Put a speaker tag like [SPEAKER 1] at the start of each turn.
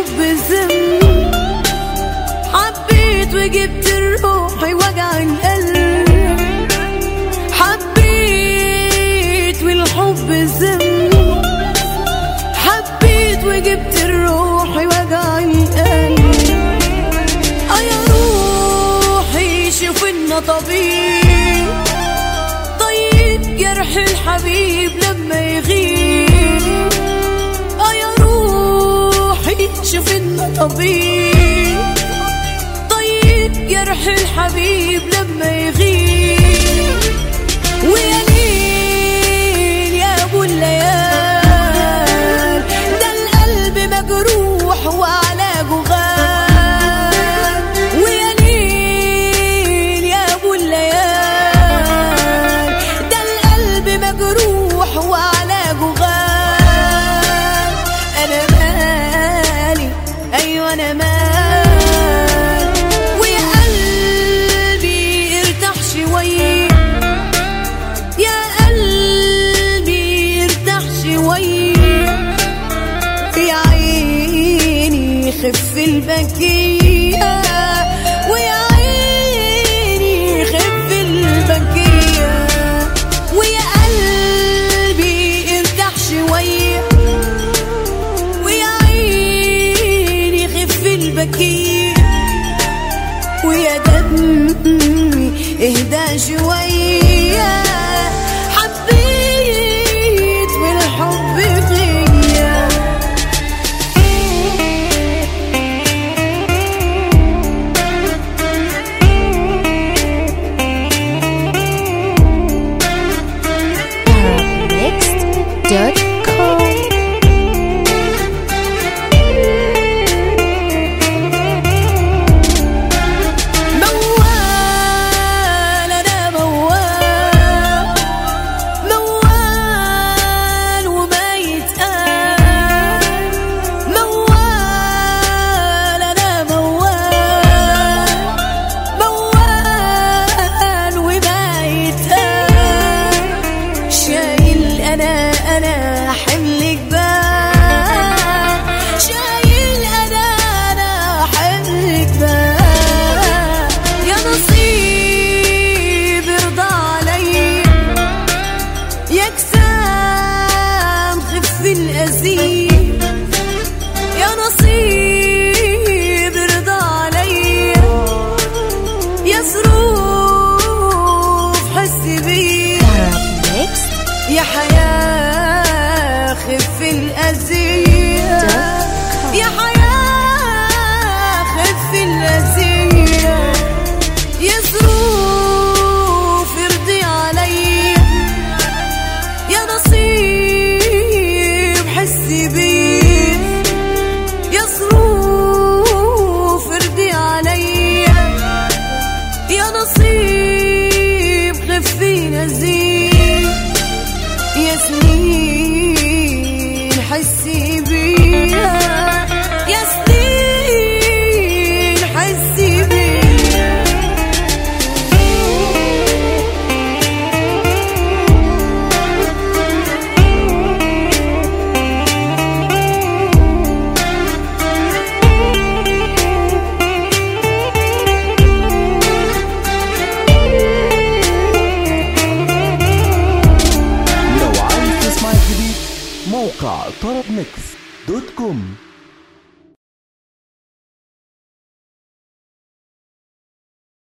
[SPEAKER 1] الحب ذنب حبيت وجبت روحي وجع القلب حبيت والحب ذنب حبيت وجبت روحي وجع القلب اه يا روحي شوف إنه طبيب طيب جرح الحبيب لما يغيب اه يا روحي شوف إنه طبيب طيب جرح الحبيب لما يغيب ويا ليل يا ابو الليال ده القلب مجروح وعلاجه غاب ويا ليل يا ابو الليال ده القلب مجروح وعلاجه غاب انا مالي ايوه انا مالي ويا قلبي ارتاح شويه يا قلبي ارتاح شوية يا عيني خف البكية ويا عيني خف البكية ويا قلبي ارتاح شوية ويا عيني خف البكية ويا دمي اهدى شوية حبيت والحب فيا
[SPEAKER 2] Next.com
[SPEAKER 1] موال انا موال موال وما يتقال موال انا موال موال وما يتقال شايل انا انا حمل جبال شايل انا انا حمل جبال يا نصيب ارضى علي يا كسام خف الأزيم يا نصيب ارضى علي يا ظروف حس بيا
[SPEAKER 2] Next
[SPEAKER 1] يا حياة خف الأذية يا حياة خف الأذية يا ظروف ارضي علي يا نصيب حسي بيه يا ظروف ارضي علي يا نصيب خفي نزيل يا سنين حسي بيها يا سنين حسي بيها
[SPEAKER 3] لو عايز تسمع الجديد موقع طرب ميكس دوت كوم